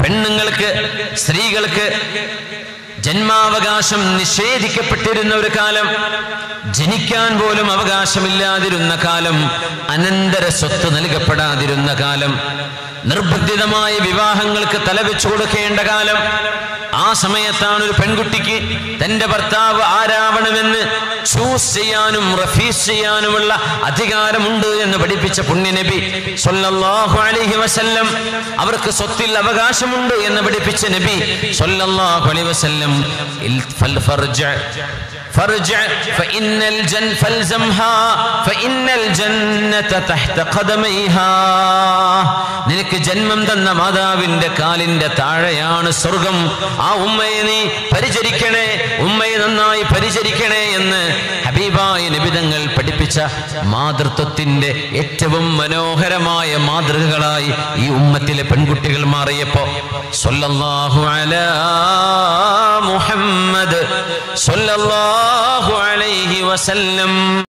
പെണ്ണുങ്ങൾക്ക് സ്ത്രീകൾക്ക് ജന്മാവകാശം നിഷേധിക്കപ്പെട്ടിരുന്ന ഒരു കാലം ജനിക്കാൻ പോലും അവകാശമില്ലാതിരുന്ന കാലം അനന്തര സ്വത്ത് നൽകപ്പെടാതിരുന്ന കാലം നിർബന്ധിതമായ വിവാഹങ്ങൾക്ക് തലവെച്ചു കൊടുക്കേണ്ട കാലം ആ സമയത്താണ് ഒരു പെൺകുട്ടിക്ക് തന്റെ ഭർത്താവ് ആരാവണമെന്ന് ചൂസ് ചെയ്യാനും റഫീസ് ചെയ്യാനുമുള്ള അധികാരമുണ്ട് എന്ന് പഠിപ്പിച്ച പുണ്യനബി സല്ലല്ലാഹു അലൈഹി വസല്ലം അവർക്ക് സ്വത്തിൽ അവകാശമുണ്ട് എന്ന് പഠിപ്പിച്ച നബി സല്ലല്ലാഹു അലൈഹി വസല്ലം ഇൽ ഫൽ ഫർജ فارجع فإن الجن فالزمها فإن الجنة تحت قدميها നിനക്ക് ജന്മം തന്ന മാതാവിന്റെ കാലിന്റെ താഴെയാണ് സ്വർഗം ആ ഉമ്മയെ നീ പരിചരിക്കണേ ഉമ്മയെ നന്നായി പരിചരിക്കണേ എന്ന് ഹബീബായ നിബിതങ്ങൾ പഠിപ്പിച്ച മാതൃത്വത്തിന്റെ ഏറ്റവും മനോഹരമായ മാതൃകകളായി ഈ ഉമ്മത്തിലെ പെൺകുട്ടികൾ മാറിയപ്പോ സല്ലല്ലാഹു അലാ മുഹമ്മദ് സല്ലല്ലാഹു അലൈഹി വസല്ലം